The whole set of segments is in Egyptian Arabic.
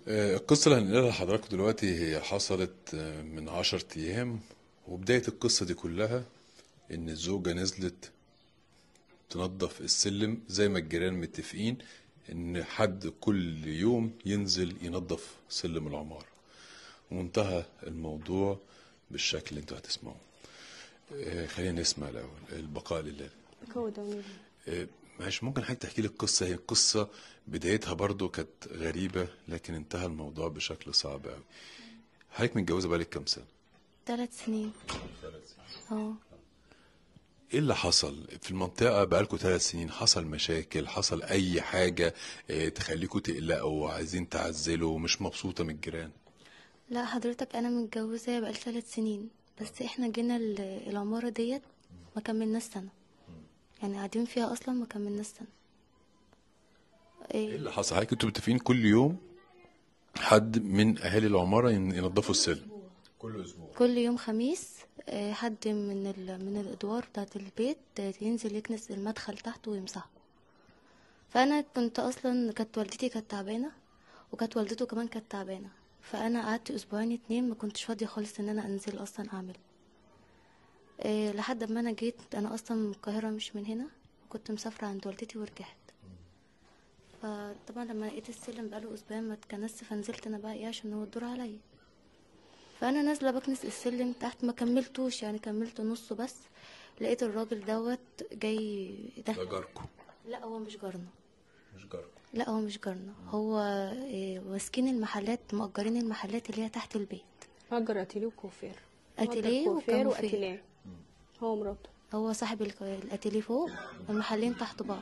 آه، القصة اللي هنقلها لحضراتكم دلوقتي هي حصلت آه، من عشر أيام وبداية القصة دي كلها إن الزوجة نزلت تنظف السلم زي ما الجيران متفقين إن حد كل يوم ينزل ينظف سلم العمارة وانتهى الموضوع بالشكل اللي انتوا هتسمعوه آه، خلينا نسمع الأول البقاء لله كودة وميل آه، معلش ممكن حضرتك تحكي لي القصة هي القصة بدايتها برضو كانت غريبة لكن انتهى الموضوع بشكل صعب قوي حضرتك متجوزة بقالك كام سنة؟ ثلاث سنين اه ايه اللي حصل في المنطقة بقالكوا ثلاث سنين حصل مشاكل حصل اي حاجة آه، تخليكوا تقلقوا عايزين تعزلوا مش مبسوطة من الجيران لا حضرتك انا متجوزة بقالي ثلاث سنين بس احنا جينا ال- العمارة ديت ما كملناش سنة يعني قاعدين فيها اصلا ما كملناش سنة ايه إيه اللي حصل حضرتك انتوا متفقين كل يوم حد من اهالي العمارة ين- ينظفوا السلم كل اسبوع كل يوم خميس آه، حد من ال... من الادوار بتاعت البيت آه، ينزل يكنس المدخل تحت ويمسحه فانا كنت اصلا كانت والدتي كانت تعبانه وكانت والدته كمان كانت تعبانه فانا قعدت اسبوعين اتنين ما كنتش فاضيه خالص ان انا انزل اصلا اعمل إيه لحد ما انا جيت انا اصلا من القاهره مش من هنا كنت مسافره عند والدتي ورجعت فطبعا لما لقيت السلم بقاله اسبوعين ما اتكنست فنزلت انا بقى ايه عشان هو الدور عليا فانا نازله بكنس السلم تحت ما كملتوش يعني كملت نصه بس لقيت الراجل دوت جاي ده داخل جاركم لا هو مش جارنا مش جاركم لا هو مش جارنا هو إيه، ماسكين المحلات مأجرين المحلات اللي هي تحت البيت أجر أتيليه وكوفير أتيليه أجر كوفير وكوفير. وأتيليه هو مراته هو صاحب الك- الاتيليه فوق المحلين تحت بعض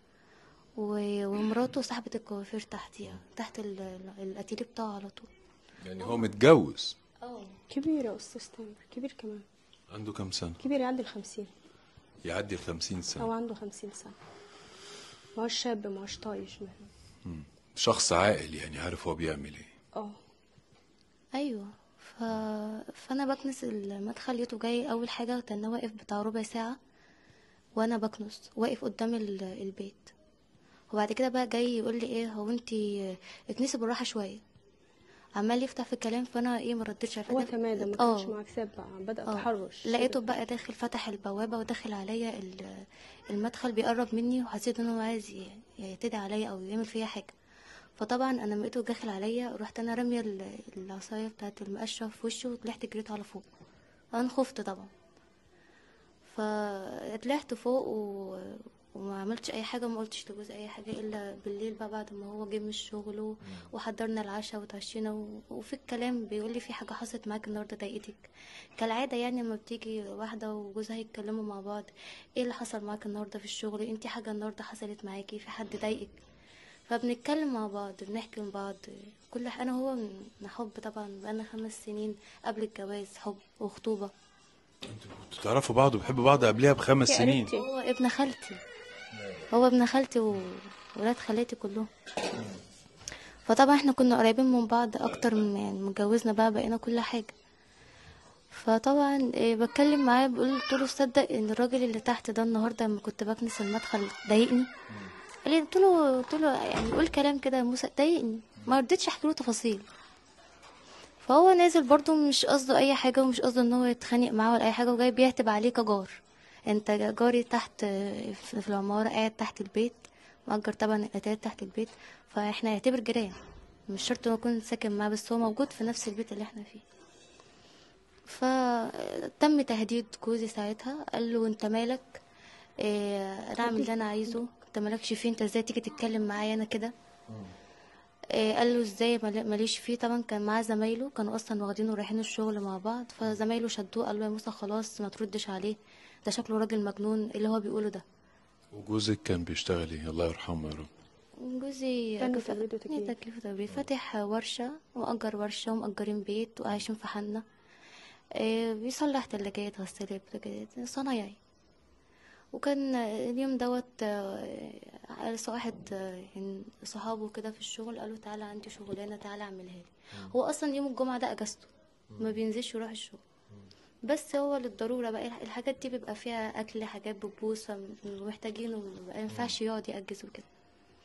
و- ومراته صاحبة الكوافير تحتيها تحت ال- ال- الاتيليه بتاعه على طول يعني هو متجوز اه كبير يا أستاذ تامر كبير كمان عنده كام سنة كبير يعدي الخمسين يعدي الخمسين أو سنة عنده خمسين سنة ما هوش شاب ما هوش طايش مهما شخص عاقل يعني عارف هو بيعمل ايه اه ايوه ف... فانا بكنس المدخل لقيته جاي اول حاجه كان واقف بتاع ربع ساعه وانا بكنس واقف قدام ال- البيت وبعد كده بقى جاي يقول لي ايه هو انتي اتنسي بالراحه شويه عمال يفتح في الكلام فانا ايه ما ردتش هو تمادى ما اه. كانش معاك ساب بقى بدأ اه. تحرش لقيته بقى داخل فتح البوابة وداخل عليا ال- المدخل بيقرب مني وحسيت انه عايز ي- يعتدي عليا او يعمل فيا حاجة فطبعا انا لما لقيته داخل عليا رحت انا رامية ال- العصاية بتاعت المقشة في وشه وطلعت جريت على فوق انا خفت طبعا فطلعت فوق و... وما عملتش اي حاجه ما قلتش لجوزي اي حاجه الا بالليل بقى بعد ما هو جه من الشغل و- وحضرنا العشاء وتعشينا و... وفي الكلام بيقول لي في حاجه حصلت معاك النهارده ضايقتك كالعاده يعني لما بتيجي واحده وجوزها يتكلموا مع بعض ايه اللي حصل معاك النهارده في الشغل انتي حاجه النهارده حصلت معاكي في حد ضايقك فبنتكلم مع بعض بنحكي مع بعض كل ح- انا هو من حب طبعا بقالنا خمس سنين قبل الجواز حب وخطوبه انتوا تعرفوا بعض وبتحبوا بعض قبلها بخمس يا سنين قريبتي. هو ابن خالتي هو ابن خالتي وولاد خالاتي كلهم فطبعا احنا كنا قريبين من بعض اكتر من يعني متجوزنا بقى بقينا كل حاجه فطبعا إيه بتكلم معاه بقول قلت له تصدق ان الراجل اللي تحت ده النهارده لما كنت بكنس المدخل ضايقني قال لي قلت له قلت له يعني قول كلام كده يا موسى ضايقني ما رضيتش احكي له تفاصيل فهو نازل برضو مش قصده اي حاجه ومش قصده ان هو يتخانق معاه ولا اي حاجه وجاي بيعتب عليه كجار انت جاري تحت في في العماره قاعد تحت البيت مأجر طبعا الاتات تحت البيت فاحنا نعتبر جيران مش شرط انه يكون ساكن معاه بس هو موجود في نفس البيت اللي احنا فيه فتم تهديد جوزي ساعتها قال له انت مالك إيه انا اعمل اللي انا عايزه انت مالكش فيه انت ازاي تيجي تتكلم معايا انا كده إيه قال له ازاي مال- ماليش فيه طبعا كان معاه زمايله كانوا اصلا واخدينه ورايحين الشغل مع بعض فزمايله شدوه قال له يا موسى خلاص ما تردش عليه ده شكله راجل مجنون إيه اللي هو بيقوله ده وجوزك كان بيشتغل ايه الله يرحمه يا رب جوزي فن كف- وتبريد وتكييف. تكليف وتبريد فاتح ورشة ومأجر ورشة ومأجرين بيت وعايشين في حنة إيه بيصلح تلاجات غسالات بوتاجازات صنايعي وكان اليوم دوت آه، آه، واحد آه، يعني صحابه كده في الشغل قالوا تعالى عندي شغلانة تعالى اعملها لي هو اصلا يوم الجمعة ده اجازته ما بينزلش يروح الشغل بس هو للضرورة بقى الح- الحاجات دي بيبقى فيها أكل حاجات بتبوظ فمحتاجينه ما ينفعش يقعد يأجز وكده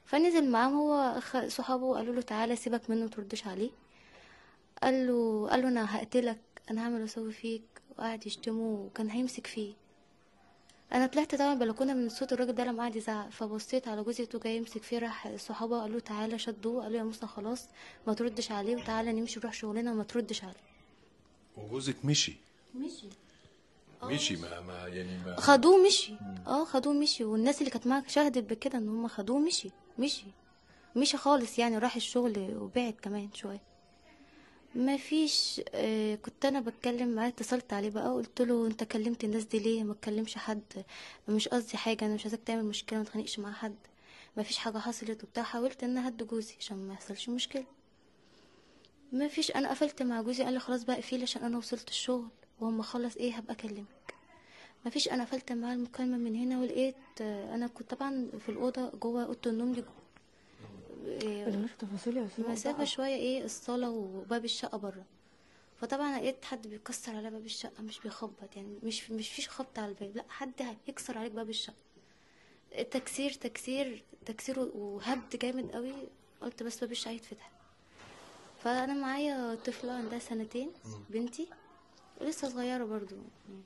فنزل معاهم هو خ- صحابه قالوا له تعالى سيبك منه متردش عليه قال له قال له انا هقتلك انا هعمل واسوي فيك وقعد يشتمه وكان هيمسك فيه انا طلعت طبعا البلكونه من صوت الراجل ده لما قعد يزعق فبصيت على جوزي لقيته جاي يمسك فيه راح صحابه قالوا تعالى شدوه قالوا يا موسى خلاص ما تردش عليه وتعالى نمشي نروح شغلنا وما تردش عليه وجوزك مشي مشي مشي ما, ما يعني ما خدوه مشي اه خدوه مشي والناس اللي كانت معاك شهدت بكده ان هم خدوه مشي مشي مشي خالص يعني راح الشغل وبعد كمان شويه ما فيش آه كنت انا بتكلم معاه اتصلت عليه بقى وقلت له انت كلمت الناس دي ليه ما تكلمش حد مش قصدي حاجه انا مش عايزاك تعمل مشكله ما تخانقش مع حد ما فيش حاجه حصلت وبتاع حاولت ان أنا اهدي جوزي عشان ما يحصلش مشكله ما فيش انا قفلت مع جوزي قال لي خلاص بقى اقفلي عشان انا وصلت الشغل واما اخلص ايه هبقى اكلمك ما فيش انا قفلت معاه المكالمه من هنا ولقيت آه، انا كنت طبعا في الاوضه جوه اوضه النوم دي إيه، غير تفاصيل يا أستاذ مسافه شويه ايه الصاله وباب الشقه بره فطبعا لقيت حد بيكسر على باب الشقه مش بيخبط يعني مش مش فيش خبط على الباب لا حد هيكسر عليك باب الشقه تكسير تكسير تكسير وهبد جامد قوي قلت بس باب الشقه يتفتح فانا معايا طفله عندها سنتين بنتي لسه صغيره برضو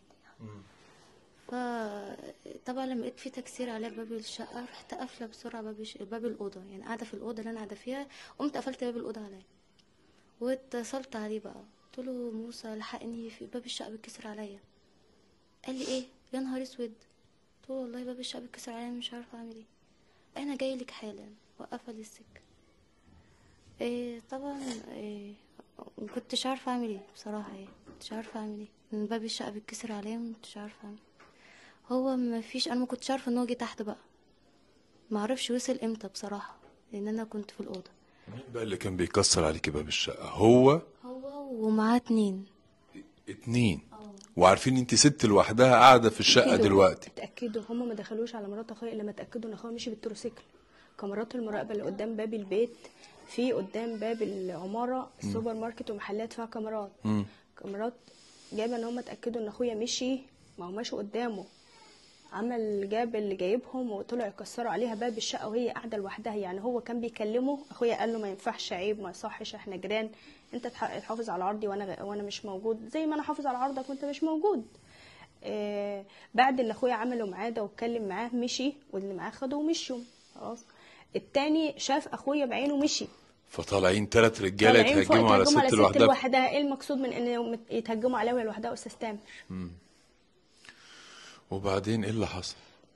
فطبعا لما لقيت في تكسير على باب الشقه رحت قافله بسرعه باب الش- باب الاوضه يعني قاعده في الاوضه اللي انا قاعده فيها قمت قفلت باب الاوضه عليا واتصلت عليه بقى قلت له موسى لحقني في باب الشقه بيتكسر عليا قال لي ايه يا نهار اسود قلت له والله باب الشقه بيتكسر عليا مش عارفه اعمل ايه انا جاي لك حالا وقفل السكه إيه طبعا إيه كنتش عارفه اعمل ايه بصراحه ايه كنتش عارفه اعمل ايه من باب الشقه بيتكسر عليا مكنتش عارفه اعمل إيه. هو ما فيش انا ما كنتش عارفه ان هو جه تحت بقى ما اعرفش وصل امتى بصراحه لان انا كنت في الاوضه مين بقى اللي كان بيكسر عليك باب الشقة هو هو ومعاه اتنين اتنين وعارفين انت ست لوحدها قاعدة في الشقة اتأكدوا- دلوقتي اتاكدوا هم ما دخلوش على مرات اخويا الا لما اتاكدوا ان اخويا مشي بالتروسيكل كاميرات المراقبه اللي قدام باب البيت في قدام باب العماره السوبر ماركت ومحلات فيها كاميرات كاميرات جايبه ان هم اتاكدوا ان اخويا مشي ما هو ماشي قدامه عمل جاب اللي جايبهم وطلعوا يكسروا عليها باب الشقه وهي قاعده لوحدها يعني هو كان بيكلمه اخويا قال له ما ينفعش عيب ما يصحش احنا جيران انت تح- تحافظ على عرضي وانا وانا مش موجود زي ما انا حافظ على عرضك وانت مش موجود آه بعد اللي اخويا عمله معاه ده واتكلم معاه مشي واللي معاه خده ومشوا خلاص التاني شاف اخويا بعينه مشي فطالعين تلات رجالة طالعين فوق يتهجموا على يتهجموا ست لوحدها لوحدها ايه المقصود من ان يتهجموا عليها وهي لوحدها استاذ تامر وبعدين ايه اللي حصل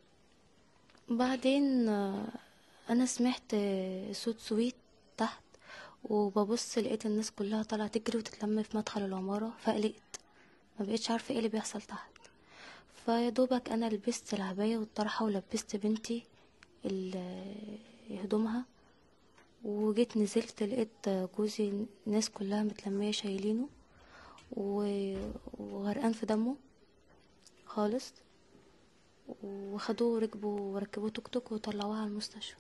بعدين آه، انا سمعت آه، صوت سويت تحت وببص لقيت الناس كلها طالعه تجري وتتلم في مدخل العماره فقلقت ما بقتش عارفه ايه اللي بيحصل تحت فيا دوبك انا لبست العبايه والطرحه ولبست بنتي ال- هدومها وجيت نزلت لقيت جوزي الناس كلها متلمية شايلينه و- وغرقان في دمه خالص وخدوه وركبوا وركبوه توك توك وطلعوه على المستشفى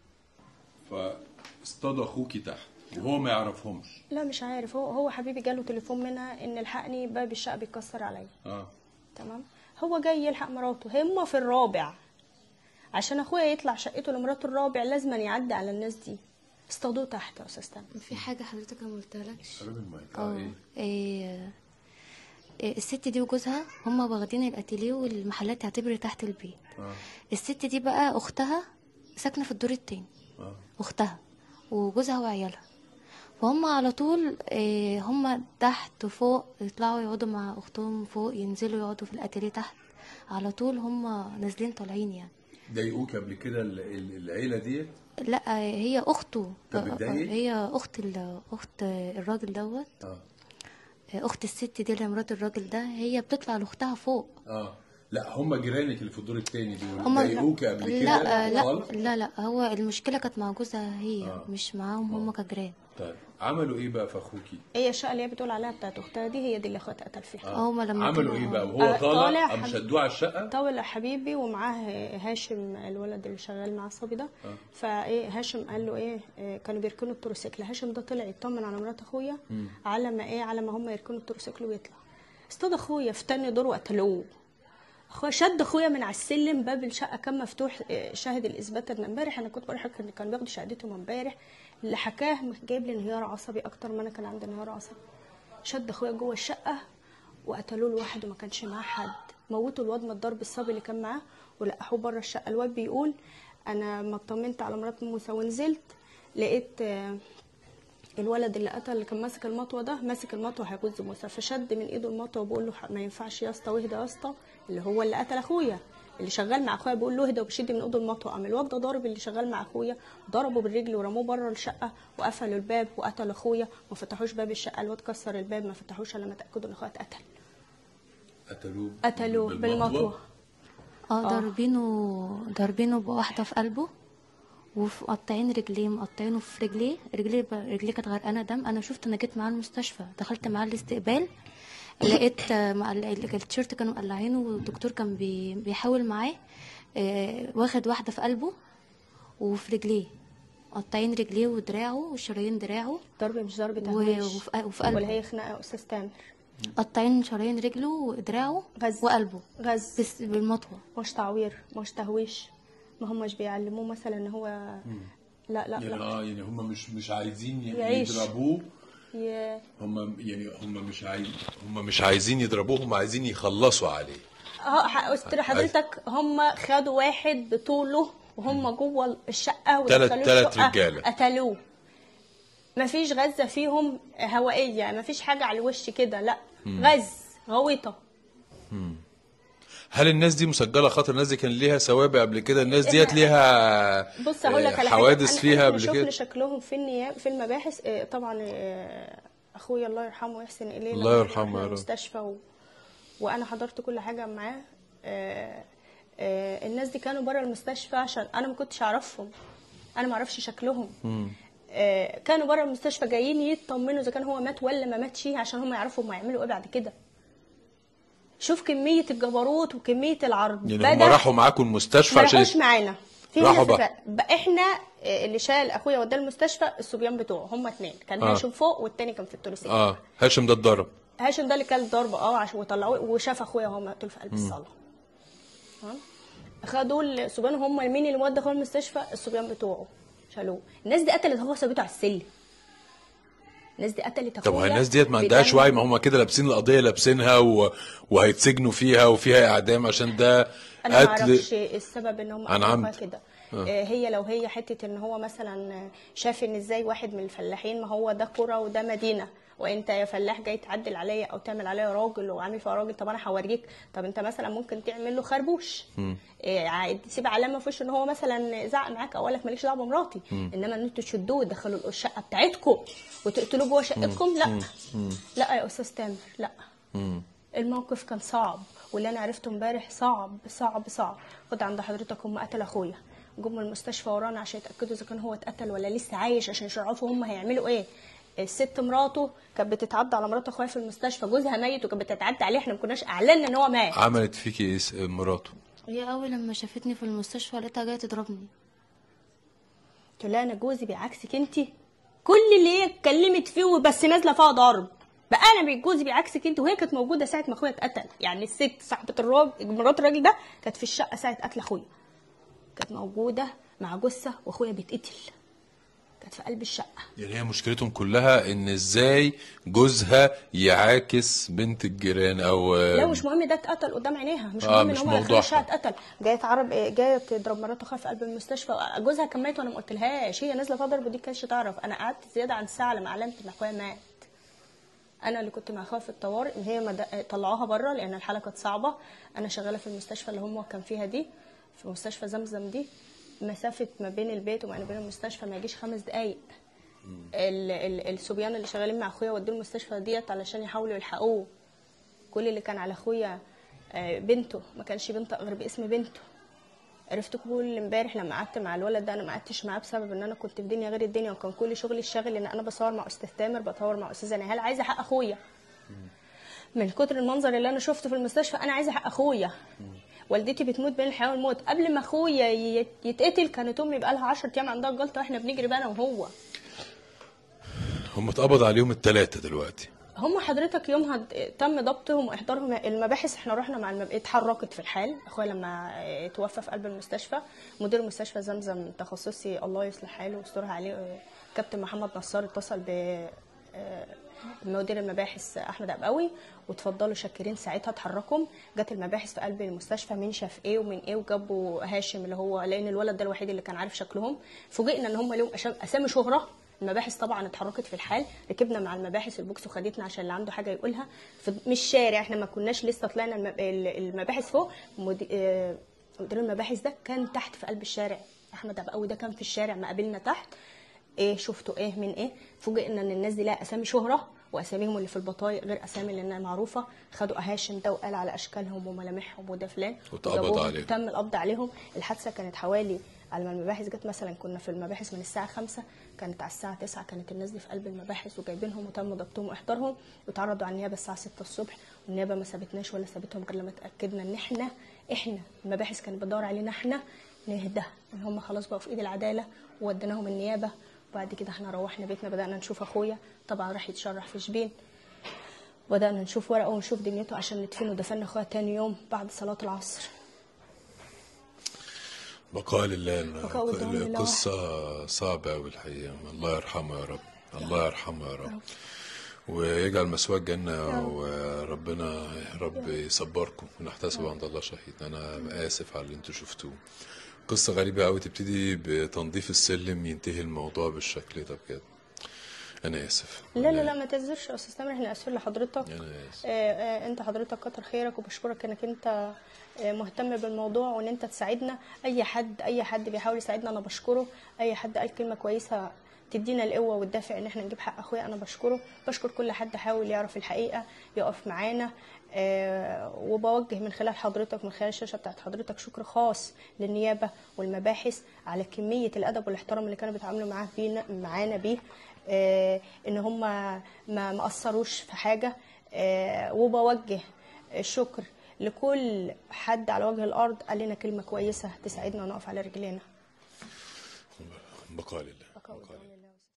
فاصطادوا اخوكي تحت وهو ما يعرفهمش لا مش عارف هو هو حبيبي جاله تليفون منها ان الحقني باب الشقه بيتكسر عليا اه تمام هو جاي يلحق مراته هم في الرابع عشان اخويا يطلع شقته لمراته الرابع لازم يعدي على الناس دي اصطادوه تحت يا استاذ تامر في حاجة حضرتك انا مقلتلكش قرب المايك اه ايه إيه إيه، الست دي وجوزها هما واخدين الاتيليه والمحلات تعتبر تحت البيت اه الست دي بقى اختها ساكنه في الدور التاني اه اختها وجوزها وعيالها فهم على طول إيه، هم تحت وفوق يطلعوا يقعدوا مع اختهم فوق ينزلوا يقعدوا في الاتيليه تحت على طول هم نازلين طالعين يعني ضايقوك قبل كده ال- ال- العيلة ديت لا هي اخته طب اتضايق؟ هي اخت ال- اخت الراجل دوت اه اخت الست دي اللي مرات الراجل ده هي بتطلع لاختها فوق اه لا هم جيرانك اللي في الدور التاني دول هما ضايقوك قبل كده لا لا خالص؟ لا لا هو المشكله كانت مع جوزها هي آه. مش معاهم هم كجيران طيب عملوا ايه بقى في اخوكي هي الشقه اللي هي بتقول عليها بتاعت اختها دي هي دي اللي اخوها اتقتل فيها هما لما عملوا طلعوا- ايه بقى وهو آه، طالع طالع قام حبيبي. شدوه على الشقة طول يا حبيبي ومعاه هاشم الولد اللي شغال مع الصبي ده فايه هاشم قال له ايه آه، كانوا بيركنوا التروسيكل هاشم ده طلع يطمن على مرات اخويا على ما ايه على ما هم يركنوا التروسيكل ويطلع اصطاد اخويا في تاني دور وقتلوه اخويا شد اخويا من على السلم باب الشقه كان مفتوح آه، شاهد الاثبات ان امبارح انا كنت بروح ان كان بياخد شهادته من امبارح اللي حكاه جايب لي انهيار عصبي اكتر ما انا كان عندي انهيار عصبي شد اخويا جوه الشقه وقتلوه لوحده ما كانش معاه حد موتوا الواد من الضرب الصبي اللي كان معاه ولقحوه بره الشقه الواد بيقول انا ما اطمنت على مرات موسى ونزلت لقيت آه، الولد اللي قتل اللي كان ماسك المطوه ده ماسك المطوه هيجوز موسى فشد من ايده المطوه وبقول له ما ينفعش يا اسطى واهدى يا اسطى اللي هو اللي قتل اخويا اللي شغال مع اخويا بيقول له اهدى وبيشد من ايده المطوه قام الواد ده ضارب اللي شغال مع اخويا ضربه بالرجل ورموه بره الشقه وقفلوا الباب وقتل اخويا ما فتحوش باب الشقه الواد كسر الباب ما فتحوش الا لما اتاكدوا ان اخويا اتقتل قتلوه قتلوه بالمطوه اه ضاربينه ضاربينه بواحدة في قلبه ومقطعين رجليه مقطعينه في رجليه رجليه ب- رجليه كانت غرقانة دم انا شفت انا جيت معاه المستشفى دخلت معاه الاستقبال لقيت آه، مع ال- ال- التيشيرت كانوا مقلعينه والدكتور كان بي بيحاول معاه آه، واخد واحدة في قلبه وفي رجليه مقطعين رجليه ودراعه وشرايين دراعه ضرب مش ضرب و- تهويش وفي وفي ولا قلبه هي خناقه يا استاذ تامر قطعين شرايين رجله ودراعه غز. وقلبه غز بس بالمطوة مش تعوير مش تهويش ما همش بيعلموه مثلا ان هو لا لا يعني لا اه يعني هم مش مش عايزين ي- يعيش. يضربوه ي- هم يعني هم مش عايز هم مش عايزين يضربوه هم عايزين يخلصوا عليه اه ح- استر حضرتك هم خدوا واحد بطوله وهم جوه الشقه تلات- ودخلوه تلات الشقة، رجالة. قتلوه مفيش غزه فيهم هوائيه مفيش حاجه على الوش كده لا غز غويطه هل الناس دي مسجله خاطر الناس دي كان ليها سوابق قبل كده الناس ديت إحنا- ليها بص هقول لك آه، على حوادث حاجة. أنا- فيها احنا قبل شفنا كده شكلهم في النيابه في المباحث آه، طبعا آه، اخويا الله يرحمه ويحسن اليه الله لما يرحمه رحنا يا رب. المستشفى و... وانا حضرت كل حاجه معاه آه، آه، الناس دي كانوا بره المستشفى عشان انا ما كنتش اعرفهم انا ما اعرفش شكلهم آه، كانوا بره المستشفى جايين يطمنوا اذا كان هو مات ولا ما ماتش عشان هم يعرفوا هم هيعملوا ايه بعد كده شوف كميه الجبروت وكميه العرض يعني هم راحوا معاكم المستشفى ما عشان راحوش معانا في راحوا هنا بقى. فرق. بقى احنا آه، اللي شال اخويا وداه المستشفى الصبيان بتوعه هم اتنين كان آه. هاشم فوق والتاني كان في التروسيه اه هاشم ده اتضرب هاشم ده اللي كان ضربه اه عشان وطلعوه وشاف اخويا وهو مقتول في قلب الصاله تمام خدوا الصبيان هم مين اللي ودى اخويا المستشفى الصبيان بتوعه شالوه الناس دي قتلت اخويا سابته على السلم الناس دي قتلت طب اخويا وهي الناس ديت ما عندهاش بدم. وعي ما هم كده لابسين القضيه لابسينها و... وهيتسجنوا فيها وفيها اعدام عشان ده انا ما قتل اعرفش السبب ان هم عن قتلوها عمد. كده آه. هي لو هي حته ان هو مثلا شاف ان ازاي واحد من الفلاحين ما هو ده قرى وده مدينه وانت يا فلاح جاي تعدل عليا او تعمل عليا راجل وعامل فيها راجل طب انا هوريك طب انت مثلا ممكن تعمل له خربوش إيه عادي تسيب علامه في وشه ان هو مثلا زعق معاك او قال لك ماليش دعوه بمراتي انما ان انتوا تشدوه وتدخلوا الشقه بتاعتكم وتقتلوه جوه شقتكم لا لا يا استاذ تامر لا الموقف كان صعب واللي انا عرفته امبارح صعب صعب صعب خد عند حضرتك هم قتل اخويا جم المستشفى ورانا عشان يتاكدوا اذا كان هو اتقتل ولا لسه عايش عشان يعرفوا هم هيعملوا ايه الست مراته كانت بتتعدى على مرات اخويا في المستشفى جوزها ميت وكانت بتتعدى عليه احنا ما كناش اعلنا ان هو مات عملت فيكي ايه س- مراته هي اول لما شافتني في المستشفى لقيتها جايه تضربني قلت لها انا جوزي بيعكسك انت كل اللي هي اتكلمت فيه بس نازله فيها ضرب بقى انا جوزي بيعكسك انت وهي كانت موجوده ساعه ما اخويا اتقتل يعني الست صاحبه الراجل مرات الراجل ده كانت في الشقه ساعه قتل اخويا كانت موجوده مع جثه واخويا بيتقتل كانت في قلب الشقه يعني هي مشكلتهم كلها ان ازاي جوزها يعاكس بنت الجيران او لا مش مهم ده اتقتل قدام عينيها مش آه، مهم ان مش هو موضوعها. داخل الشقه اتقتل جايه تعرب جايه تضرب مرات اخويا في قلب المستشفى جوزها كان ميت وانا ما قلتلهاش هي نازله تضرب ودي كانتش تعرف انا قعدت زياده عن ساعه لما علمت ان اخويا مات انا اللي كنت مع اخويا في الطوارئ ان هي مد... طلعوها بره لان الحاله كانت صعبه انا شغاله في المستشفى اللي هم كان فيها دي في مستشفى زمزم دي مسافه ما بين البيت وما بين المستشفى ما يجيش خمس دقايق ال... ال... الصبيان اللي شغالين مع اخويا ودوه المستشفى ديت علشان يحاولوا يلحقوه كل اللي كان على اخويا آه، بنته ما كانش بنته غير باسم بنته عرفت كل امبارح لما قعدت مع الولد ده انا ما قعدتش معاه بسبب ان انا كنت في دنيا غير الدنيا وكان كل شغلي الشاغل ان انا بصور مع استاذ تامر بصور مع استاذه نهال عايزه حق اخويا من كتر المنظر اللي انا شفته في المستشفى انا عايزه حق اخويا والدتي بتموت بين الحياه والموت قبل ما اخويا يت- يتقتل كانت امي بقى لها 10 ايام عندها جلطه واحنا بنجري بقى انا وهو هم اتقبض عليهم الثلاثه دلوقتي هم حضرتك يومها د- تم ضبطهم واحضارهم المباحث احنا رحنا مع المب... اتحركت في الحال اخويا لما اه، توفى في قلب المستشفى مدير مستشفى زمزم تخصصي الله يصلح حاله ويسترها عليه اه، كابتن محمد نصار اتصل ب اه، مدير المباحث احمد ابقوي وتفضلوا شاكرين ساعتها اتحركوا جت المباحث في قلب المستشفى مين شاف ايه ومن ايه وجابوا هاشم اللي هو لان الولد ده الوحيد اللي كان عارف شكلهم فوجئنا ان هم لهم أشا- اسامي شهره المباحث طبعا اتحركت في الحال ركبنا مع المباحث البوكس وخدتنا عشان اللي عنده حاجه يقولها في مش شارع احنا ما كناش لسه طلعنا المب- المباحث فوق مدي- آه، مدير المباحث ده كان تحت في قلب الشارع احمد ابقوي ده كان في الشارع ما قابلنا تحت ايه شفتوا ايه من ايه فوجئنا ان الناس دي لها اسامي شهره واساميهم اللي في البطايق غير اسامي اللي معروفه خدوا هاشم ده وقال على اشكالهم وملامحهم وده فلان واتقبض وجابوهم. عليهم. تم القبض عليهم الحادثه كانت حوالي على ما المباحث جت مثلا كنا في المباحث من الساعه 5 كانت على الساعه 9 كانت الناس دي في قلب المباحث وجايبينهم وتم ضبطهم واحضارهم وتعرضوا على النيابه الساعه 6 الصبح والنيابه ما سابتناش ولا سابتهم غير لما اتاكدنا ان احنا احنا المباحث كانت بتدور علينا احنا نهدى ان هم خلاص بقوا في ايد العداله ووديناهم النيابه وبعد كده احنا روحنا بيتنا بدانا نشوف اخويا طبعا راح يتشرح في شبين بدأنا نشوف ورقه ونشوف دنيته عشان ندفنه دفنا اخويا تاني يوم بعد صلاة العصر بقاء لله بقاء والدعاء لله القصة صعبة أوي الحقيقة الله يرحمه يا رب الله يرحمه يا رب ويجعل مسواه الجنة وربنا يا رب يصبركم ونحتسب عند الله شهيد أنا آسف على اللي انتوا شفتوه قصة غريبة أوي تبتدي بتنظيف السلم ينتهي الموضوع بالشكل ده بجد أنا آسف لا لا لا ما تهزرش يا استاذ تامر احنا اسفين لحضرتك أنا آسف آه، آه، انت حضرتك كتر خيرك وبشكرك انك انت آه، مهتم بالموضوع وان انت تساعدنا اي حد اي حد بيحاول يساعدنا انا بشكره اي حد قال كلمه كويسه تدينا القوه والدافع ان احنا نجيب حق اخويا انا بشكره بشكر كل حد حاول يعرف الحقيقه يقف معانا آه، وبوجه من خلال حضرتك من خلال الشاشه بتاعت حضرتك شكر خاص للنيابه والمباحث على كميه الادب والاحترام اللي كانوا بيتعاملوا معاه بينا معانا بيه آه، ان هم ما ما قصروش في حاجه آه، وبوجه الشكر لكل حد على وجه الارض قال لنا كلمه كويسه تساعدنا ونقف على رجلينا بقاء لله بقاء بقاء لله. والدعاء